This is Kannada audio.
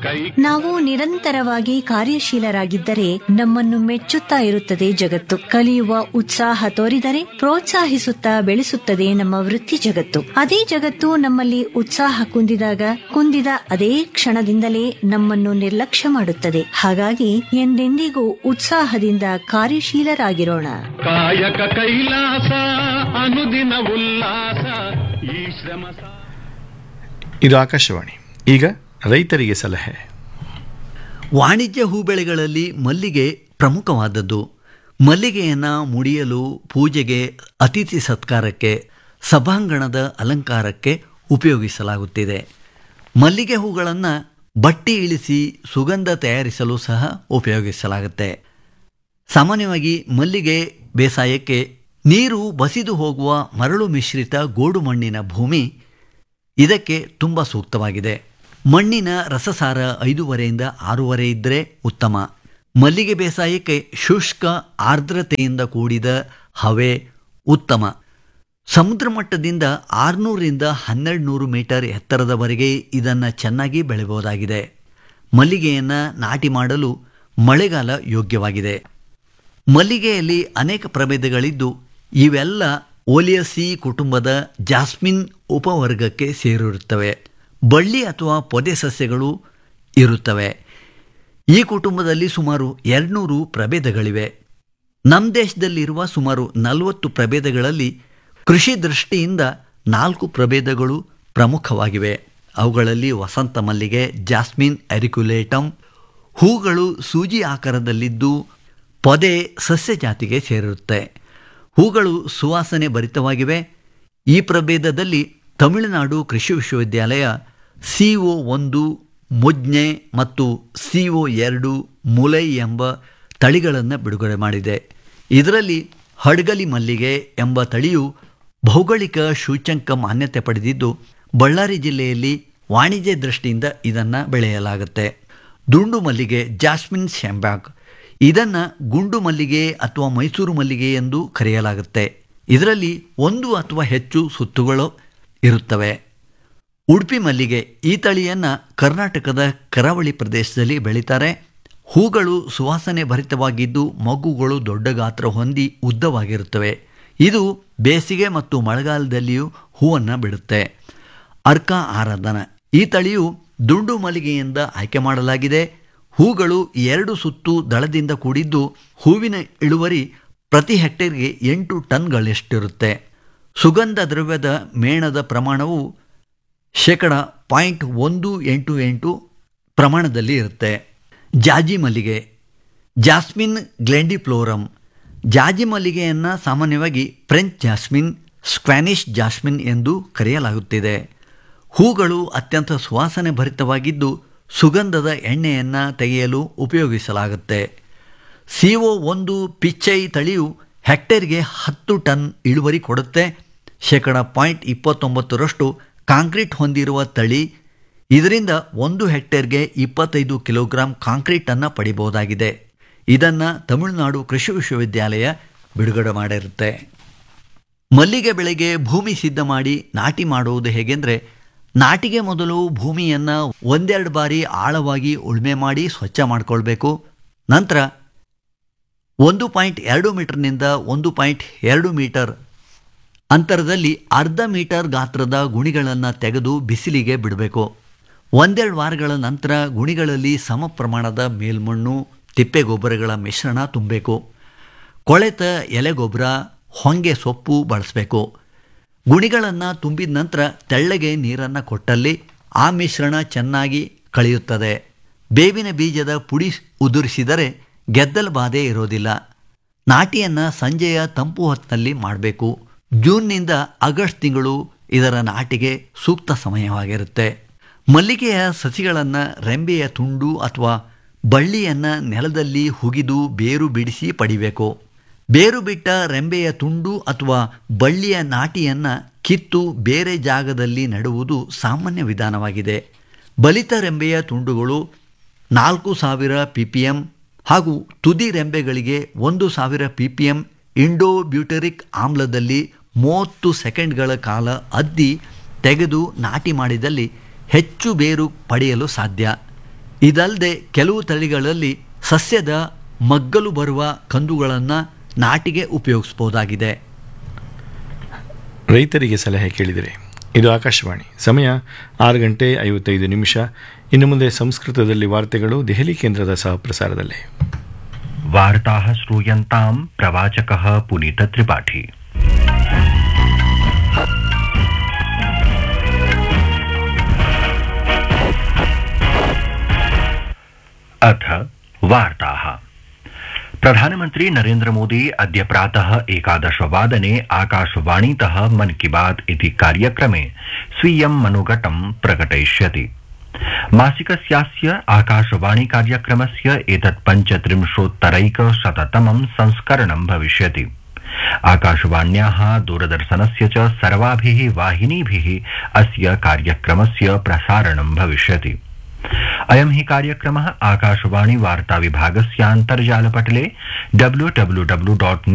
ಕೈ ನಾವು ನಿರಂತರವಾಗಿ ಕಾರ್ಯಶೀಲರಾಗಿದ್ದರೆ ನಮ್ಮನ್ನು ಮೆಚ್ಚುತ್ತಾ ಇರುತ್ತದೆ ಜಗತ್ತು ಕಲಿಯುವ ಉತ್ಸಾಹ ತೋರಿದರೆ ಪ್ರೋತ್ಸಾಹಿಸುತ್ತಾ ಬೆಳೆಸುತ್ತದೆ ನಮ್ಮ ವೃತ್ತಿ ಜಗತ್ತು ಅದೇ ಜಗತ್ತು ನಮ್ಮಲ್ಲಿ ಉತ್ಸಾಹ ಕುಂದಿದಾಗ ಕುಂದಿದ ಅದೇ ಕ್ಷಣದಿಂದಲೇ ನಮ್ಮನ್ನು ನಿರ್ಲಕ್ಷ್ಯ ಮಾಡುತ್ತದೆ ಹಾಗಾಗಿ ಎಂದೆಂದಿಗೂ ಉತ್ಸಾಹದಿಂದ ಕಾರ್ಯಶೀಲರಾಗಿರೋಣ ಕಾಯಕ ಕೈಲಾಸ ಅನುದಿನ ಉಲ್ಲಾಸ ಈ ಶ್ರಮ ಸಾ- ಇದು ಆಕಾಶವಾಣಿ ಈಗ ರೈತರಿಗೆ ಸಲಹೆ ವಾಣಿಜ್ಯ ಹೂಬೆಳೆಗಳಲ್ಲಿ ಮಲ್ಲಿಗೆ ಪ್ರಮುಖವಾದದ್ದು ಮಲ್ಲಿಗೆಯನ್ನು ಮುಡಿಯಲು ಪೂಜೆಗೆ ಅತಿಥಿ ಸತ್ಕಾರಕ್ಕೆ ಸಭಾಂಗಣದ ಅಲಂಕಾರಕ್ಕೆ ಉಪಯೋಗಿಸಲಾಗುತ್ತಿದೆ ಮಲ್ಲಿಗೆ ಹೂಗಳನ್ನು ಬಟ್ಟಿ ಇಳಿಸಿ ಸುಗಂಧ ತಯಾರಿಸಲು ಸಹ ಉಪಯೋಗಿಸಲಾಗುತ್ತೆ ಸಾಮಾನ್ಯವಾಗಿ ಮಲ್ಲಿಗೆ ಬೇಸಾಯಕ್ಕೆ ನೀರು ಬಸಿದು ಹೋಗುವ ಮರಳು ಮಿಶ್ರಿತ ಗೋಡು ಮಣ್ಣಿನ ಭೂಮಿ ಇದಕ್ಕೆ ತುಂಬ ಸೂಕ್ತವಾಗಿದೆ ಮಣ್ಣಿನ ರಸಸಾರ ಐದೂವರೆಯಿಂದ ಆರೂವರೆ ಇದ್ದರೆ ಉತ್ತಮ ಮಲ್ಲಿಗೆ ಬೇಸಾಯಕ್ಕೆ ಶುಷ್ಕ ಆರ್ದ್ರತೆಯಿಂದ ಕೂಡಿದ ಹವೆ ಉತ್ತಮ ಸಮುದ್ರ ಮಟ್ಟದಿಂದ ಆರುನೂರಿಂದ ಹನ್ನೆರಡು ನೂರು ಮೀಟರ್ ಎತ್ತರದವರೆಗೆ ಇದನ್ನು ಚೆನ್ನಾಗಿ ಬೆಳೆಯಬಹುದಾಗಿದೆ ಮಲ್ಲಿಗೆಯನ್ನು ನಾಟಿ ಮಾಡಲು ಮಳೆಗಾಲ ಯೋಗ್ಯವಾಗಿದೆ ಮಲ್ಲಿಗೆಯಲ್ಲಿ ಅನೇಕ ಪ್ರಭೇದಗಳಿದ್ದು ಇವೆಲ್ಲ ಓಲಿಯಸಿ ಕುಟುಂಬದ ಜಾಸ್ಮಿನ್ ಉಪವರ್ಗಕ್ಕೆ ಸೇರಿರುತ್ತವೆ ಬಳ್ಳಿ ಅಥವಾ ಪೊದೆ ಸಸ್ಯಗಳು ಇರುತ್ತವೆ ಈ ಕುಟುಂಬದಲ್ಲಿ ಸುಮಾರು ಎರಡುನೂರು ಪ್ರಭೇದಗಳಿವೆ ನಮ್ಮ ದೇಶದಲ್ಲಿರುವ ಸುಮಾರು ನಲವತ್ತು ಪ್ರಭೇದಗಳಲ್ಲಿ ಕೃಷಿ ದೃಷ್ಟಿಯಿಂದ ನಾಲ್ಕು ಪ್ರಭೇದಗಳು ಪ್ರಮುಖವಾಗಿವೆ ಅವುಗಳಲ್ಲಿ ವಸಂತ ಮಲ್ಲಿಗೆ ಜಾಸ್ಮಿನ್ ಎರಿಕ್ಯುಲೇಟಮ್ ಹೂಗಳು ಸೂಜಿ ಆಕಾರದಲ್ಲಿದ್ದು ಪೊದೆ ಸಸ್ಯ ಜಾತಿಗೆ ಸೇರಿರುತ್ತೆ ಹೂಗಳು ಸುವಾಸನೆ ಭರಿತವಾಗಿವೆ ಈ ಪ್ರಭೇದದಲ್ಲಿ ತಮಿಳುನಾಡು ಕೃಷಿ ವಿಶ್ವವಿದ್ಯಾಲಯ ಸಿ ಒ ಒಂದು ಮುಜ್ಞೆ ಮತ್ತು ಸಿ ಒ ಎರಡು ಮುಲೈ ಎಂಬ ತಳಿಗಳನ್ನು ಬಿಡುಗಡೆ ಮಾಡಿದೆ ಇದರಲ್ಲಿ ಹಡ್ಗಲಿ ಮಲ್ಲಿಗೆ ಎಂಬ ತಳಿಯು ಭೌಗೋಳಿಕ ಸೂಚ್ಯಂಕ ಮಾನ್ಯತೆ ಪಡೆದಿದ್ದು ಬಳ್ಳಾರಿ ಜಿಲ್ಲೆಯಲ್ಲಿ ವಾಣಿಜ್ಯ ದೃಷ್ಟಿಯಿಂದ ಇದನ್ನು ಬೆಳೆಯಲಾಗುತ್ತೆ ದುಂಡು ಮಲ್ಲಿಗೆ ಜಾಸ್ಮಿನ್ ಶ್ಯಾಂಬ್ಯಾಕ್ ಇದನ್ನು ಗುಂಡು ಮಲ್ಲಿಗೆ ಅಥವಾ ಮೈಸೂರು ಮಲ್ಲಿಗೆ ಎಂದು ಕರೆಯಲಾಗುತ್ತೆ ಇದರಲ್ಲಿ ಒಂದು ಅಥವಾ ಹೆಚ್ಚು ಸುತ್ತುಗಳು ಇರುತ್ತವೆ ಉಡುಪಿ ಮಲ್ಲಿಗೆ ಈ ತಳಿಯನ್ನು ಕರ್ನಾಟಕದ ಕರಾವಳಿ ಪ್ರದೇಶದಲ್ಲಿ ಬೆಳೀತಾರೆ ಹೂಗಳು ಸುವಾಸನೆ ಭರಿತವಾಗಿದ್ದು ಮಗುಗಳು ದೊಡ್ಡ ಗಾತ್ರ ಹೊಂದಿ ಉದ್ದವಾಗಿರುತ್ತವೆ ಇದು ಬೇಸಿಗೆ ಮತ್ತು ಮಳೆಗಾಲದಲ್ಲಿಯೂ ಹೂವನ್ನು ಬಿಡುತ್ತೆ ಅರ್ಕ ಆರಾಧನ ಈ ತಳಿಯು ದುಂಡು ಮಲ್ಲಿಗೆಯಿಂದ ಆಯ್ಕೆ ಮಾಡಲಾಗಿದೆ ಹೂಗಳು ಎರಡು ಸುತ್ತು ದಳದಿಂದ ಕೂಡಿದ್ದು ಹೂವಿನ ಇಳುವರಿ ಪ್ರತಿ ಹೆಕ್ಟೇರ್ಗೆ ಎಂಟು ಟನ್ಗಳಷ್ಟಿರುತ್ತೆ ಸುಗಂಧ ದ್ರವ್ಯದ ಮೇಣದ ಪ್ರಮಾಣವು ಶೇಕಡ ಪಾಯಿಂಟ್ ಒಂದು ಎಂಟು ಎಂಟು ಪ್ರಮಾಣದಲ್ಲಿ ಇರುತ್ತೆ ಜಾಜಿ ಮಲ್ಲಿಗೆ ಜಾಸ್ಮಿನ್ ಗ್ಲೆಂಡಿಫ್ಲೋರಮ್ ಜಾಜಿ ಮಲ್ಲಿಗೆಯನ್ನು ಸಾಮಾನ್ಯವಾಗಿ ಫ್ರೆಂಚ್ ಜಾಸ್ಮಿನ್ ಸ್ಕ್ವಾನಿಷ್ ಜಾಸ್ಮಿನ್ ಎಂದು ಕರೆಯಲಾಗುತ್ತಿದೆ ಹೂಗಳು ಅತ್ಯಂತ ಸುವಾಸನೆ ಭರಿತವಾಗಿದ್ದು ಸುಗಂಧದ ಎಣ್ಣೆಯನ್ನು ತೆಗೆಯಲು ಉಪಯೋಗಿಸಲಾಗುತ್ತೆ ಸಿ ಒ ಒಂದು ಪಿಚ್ಚೈ ತಳಿಯು ಹೆಕ್ಟೇರ್ಗೆ ಹತ್ತು ಟನ್ ಇಳುವರಿ ಕೊಡುತ್ತೆ ಶೇಕಡ ಪಾಯಿಂಟ್ ಇಪ್ಪತ್ತೊಂಬತ್ತರಷ್ಟು ಕಾಂಕ್ರೀಟ್ ಹೊಂದಿರುವ ತಳಿ ಇದರಿಂದ ಒಂದು ಹೆಕ್ಟೇರ್ಗೆ ಇಪ್ಪತ್ತೈದು ಕಿಲೋಗ್ರಾಂ ಕಾಂಕ್ರೀಟನ್ನು ಪಡಿಬಹುದಾಗಿದೆ ಇದನ್ನು ತಮಿಳುನಾಡು ಕೃಷಿ ವಿಶ್ವವಿದ್ಯಾಲಯ ಬಿಡುಗಡೆ ಮಾಡಿರುತ್ತೆ ಮಲ್ಲಿಗೆ ಬೆಳೆಗೆ ಭೂಮಿ ಸಿದ್ಧ ಮಾಡಿ ನಾಟಿ ಮಾಡುವುದು ಹೇಗೆಂದರೆ ನಾಟಿಗೆ ಮೊದಲು ಭೂಮಿಯನ್ನು ಒಂದೆರಡು ಬಾರಿ ಆಳವಾಗಿ ಉಳುಮೆ ಮಾಡಿ ಸ್ವಚ್ಛ ಮಾಡಿಕೊಳ್ಬೇಕು ನಂತರ ಒಂದು ಪಾಯಿಂಟ್ ಎರಡು ಮೀಟರ್ನಿಂದ ಒಂದು ಪಾಯಿಂಟ್ ಎರಡು ಮೀಟರ್ ಅಂತರದಲ್ಲಿ ಅರ್ಧ ಮೀಟರ್ ಗಾತ್ರದ ಗುಣಿಗಳನ್ನು ತೆಗೆದು ಬಿಸಿಲಿಗೆ ಬಿಡಬೇಕು ಒಂದೆರಡು ವಾರಗಳ ನಂತರ ಗುಣಿಗಳಲ್ಲಿ ಸಮ ಪ್ರಮಾಣದ ಮೇಲ್ಮಣ್ಣು ತಿಪ್ಪೆ ಗೊಬ್ಬರಗಳ ಮಿಶ್ರಣ ತುಂಬಬೇಕು ಕೊಳೆತ ಎಲೆ ಗೊಬ್ಬರ ಹೊಂಗೆ ಸೊಪ್ಪು ಬಳಸಬೇಕು ಗುಣಿಗಳನ್ನು ತುಂಬಿದ ನಂತರ ತೆಳ್ಳಗೆ ನೀರನ್ನು ಕೊಟ್ಟಲ್ಲಿ ಆ ಮಿಶ್ರಣ ಚೆನ್ನಾಗಿ ಕಳೆಯುತ್ತದೆ ಬೇವಿನ ಬೀಜದ ಪುಡಿ ಉದುರಿಸಿದರೆ ಗೆದ್ದಲು ಬಾಧೆ ಇರೋದಿಲ್ಲ ನಾಟಿಯನ್ನು ಸಂಜೆಯ ತಂಪು ಹೊತ್ತಿನಲ್ಲಿ ಮಾಡಬೇಕು ಜೂನ್ನಿಂದ ಆಗಸ್ಟ್ ತಿಂಗಳು ಇದರ ನಾಟಿಗೆ ಸೂಕ್ತ ಸಮಯವಾಗಿರುತ್ತೆ ಮಲ್ಲಿಗೆಯ ಸಸಿಗಳನ್ನು ರೆಂಬೆಯ ತುಂಡು ಅಥವಾ ಬಳ್ಳಿಯನ್ನು ನೆಲದಲ್ಲಿ ಹುಗಿದು ಬೇರು ಬಿಡಿಸಿ ಪಡಿಬೇಕು ಬೇರು ಬಿಟ್ಟ ರೆಂಬೆಯ ತುಂಡು ಅಥವಾ ಬಳ್ಳಿಯ ನಾಟಿಯನ್ನು ಕಿತ್ತು ಬೇರೆ ಜಾಗದಲ್ಲಿ ನೆಡುವುದು ಸಾಮಾನ್ಯ ವಿಧಾನವಾಗಿದೆ ಬಲಿತ ರೆಂಬೆಯ ತುಂಡುಗಳು ನಾಲ್ಕು ಸಾವಿರ ಪಿ ಪಿ ಎಮ್ ಹಾಗೂ ತುದಿ ರೆಂಬೆಗಳಿಗೆ ಒಂದು ಸಾವಿರ ಪಿ ಪಿ ಎಮ್ ಇಂಡೋಬ್ಯೂಟರಿಕ್ ಆಮ್ಲದಲ್ಲಿ ಮೂವತ್ತು ಸೆಕೆಂಡ್ಗಳ ಕಾಲ ಅದ್ದಿ ತೆಗೆದು ನಾಟಿ ಮಾಡಿದಲ್ಲಿ ಹೆಚ್ಚು ಬೇರು ಪಡೆಯಲು ಸಾಧ್ಯ ಇದಲ್ಲದೆ ಕೆಲವು ತಳಿಗಳಲ್ಲಿ ಸಸ್ಯದ ಮಗ್ಗಲು ಬರುವ ಕಂದುಗಳನ್ನು ನಾಟಿಗೆ ಉಪಯೋಗಿಸ್ಬೋದಾಗಿದೆ ರೈತರಿಗೆ ಸಲಹೆ ಕೇಳಿದರೆ ಇದು ಆಕಾಶವಾಣಿ ಸಮಯ ಆರು ಗಂಟೆ ಐವತ್ತೈದು ನಿಮಿಷ ಇನ್ನು ಮುಂದೆ ಸಂಸ್ಕೃತದಲ್ಲಿ ವಾರ್ತೆಗಳು ದೆಹಲಿ ಕೇಂದ್ರದ ಸಹಪ್ರಸಾರದಲ್ಲಿ वार्ताः श्रूयन्ताम् प्रवाचकः पुनीतत्रिपाठी अथ वार्ताः प्रधानमन्त्री नरेन्द्र मोदी अद्य प्रातः एकादशवादने आकाशवाणीतः मन की बात इति कार्यक्रमे स्वीयं मनोगतं प्रकटयिष्यति मासिकस्यास्य आकाशवाणी कार्यक्रमस्य एतत् पञ्चत्रिंशोत्तरैक शततमं संस्करणं भविष्यति आकाशवाण्याः दूरदर्शनस्य च सर्वाभिः वाहिनीभिः अस्य कार्यक्रमस्य प्रसारणं भविष्यति अयं हि कार्यक्रमः आकाशवाणी वार्ता विभागस्यान्तर्जालपटले डब्ल्यू डब्ल्यू डब्ल्यू डाट्